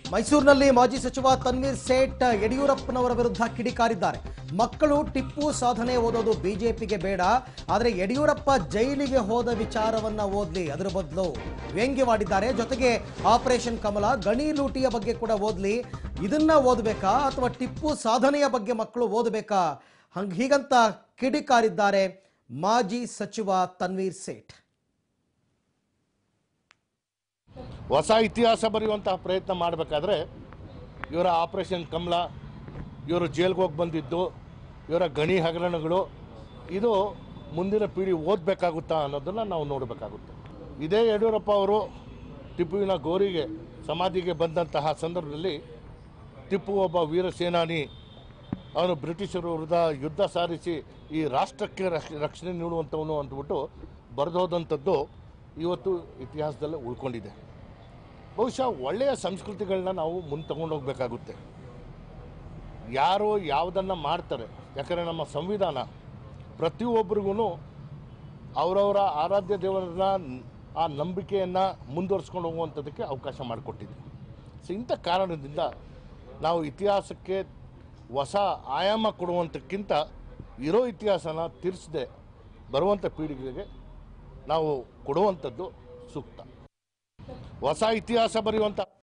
ಮೈಸೂರಿನಲ್ಲಿ ಮಾಜಿ ಸಚಿವ ತನ್ವೀರ್ ಸೇಠ್ ಯಡಿಯೂರಪ್ಪನವರ ವಿರುದ್ಧ ಕಿಡಿಕಾರಿದ್ದಾರೆ ಮಕ್ಕಳು ಟಿಪ್ಪು ಸಾಧನೆ ಓದೋದು ಬಿಜೆಪಿಗೆ ಬೇಡ ಆದರೆ ಯಡಿಯೂರಪ್ಪ ಜೈಲಿಗೆ ಹೋದ ವಿಚಾರವನ್ನ ಓದ್ಲಿ ಅದರ ಬದಲು ವ್ಯಂಗ್ಯವಾಡಿದ್ದಾರೆ ಜೊತೆಗೆ ಆಪರೇಷನ್ ಕಮಲ ಗಣಿ ಲೂಟಿಯ ಬಗ್ಗೆ ಕೂಡ ಓದ್ಲಿ ಇದನ್ನ ಓದಬೇಕಾ ಅಥವಾ ಟಿಪ್ಪು ಸಾಧನೆಯ ಬಗ್ಗೆ ಮಕ್ಕಳು ಓದಬೇಕಾ ಹಂಗ್ ಹೀಗಂತ ಕಿಡಿಕಾರಿದ್ದಾರೆ ಮಾಜಿ ಸಚಿವ ತನ್ವೀರ್ ಸೇಠ್ ಹೊಸ ಇತಿಹಾಸ ಬರೆಯುವಂತಹ ಪ್ರಯತ್ನ ಮಾಡಬೇಕಾದ್ರೆ ಇವರ ಆಪರೇಷನ್ ಕಮಲ ಇವರು ಜೈಲ್ಗೆ ಹೋಗಿ ಬಂದಿದ್ದು ಇವರ ಗಣಿ ಹಗರಣಗಳು ಇದು ಮುಂದಿನ ಪೀಳಿ ಓದಬೇಕಾಗುತ್ತಾ ಅನ್ನೋದನ್ನು ನಾವು ನೋಡಬೇಕಾಗುತ್ತೆ ಇದೇ ಯಡಿಯೂರಪ್ಪ ಅವರು ಟಿಪ್ಪುವಿನ ಗೋರಿಗೆ ಸಮಾಧಿಗೆ ಬಂದಂತಹ ಸಂದರ್ಭದಲ್ಲಿ ಟಿಪ್ಪು ಒಬ್ಬ ವೀರ ಸೇನಾನಿ ಅವನು ಬ್ರಿಟಿಷರ ವಿರುದ್ಧ ಯುದ್ಧ ಸಾರಿಸಿ ಈ ರಾಷ್ಟ್ರಕ್ಕೆ ರಕ್ಷ- ರಕ್ಷಣೆ ನೀಡುವಂಥವನು ಅಂದ್ಬಿಟ್ಟು ಬರೆದೋದಂಥದ್ದು ಇವತ್ತು ಇತಿಹಾಸದಲ್ಲೇ ಉಳ್ಕೊಂಡಿದೆ ಬಹುಶಃ ಒಳ್ಳೆಯ ಸಂಸ್ಕೃತಿಗಳನ್ನ ನಾವು ಮುಂದೆ ತಗೊಂಡೋಗ್ಬೇಕಾಗುತ್ತೆ ಯಾರು ಯಾವುದನ್ನು ಮಾಡ್ತಾರೆ ಯಾಕಂದರೆ ನಮ್ಮ ಸಂವಿಧಾನ ಪ್ರತಿಯೊಬ್ಬರಿಗೂ ಅವರವರ ಆರಾಧ್ಯ ದೇವರನ್ನ ಆ ನಂಬಿಕೆಯನ್ನು ಮುಂದುವರಿಸ್ಕೊಂಡು ಹೋಗುವಂಥದ್ದಕ್ಕೆ ಅವಕಾಶ ಮಾಡಿಕೊಟ್ಟಿದೆ ಸೊ ಇಂಥ ಕಾರಣದಿಂದ ನಾವು ಇತಿಹಾಸಕ್ಕೆ ಹೊಸ ಆಯಾಮ ಕೊಡುವಂಥಕ್ಕಿಂತ ಇರೋ ಇತಿಹಾಸನ ತಿರ್ಸದೆ ಬರುವಂಥ ಪೀಳಿಗೆಗೆ ನಾವು ಕೊಡುವಂಥದ್ದು ಸೂಕ್ತ ಹೊಸ ಇತಿಹಾಸ ಬರೆಯುವಂಥ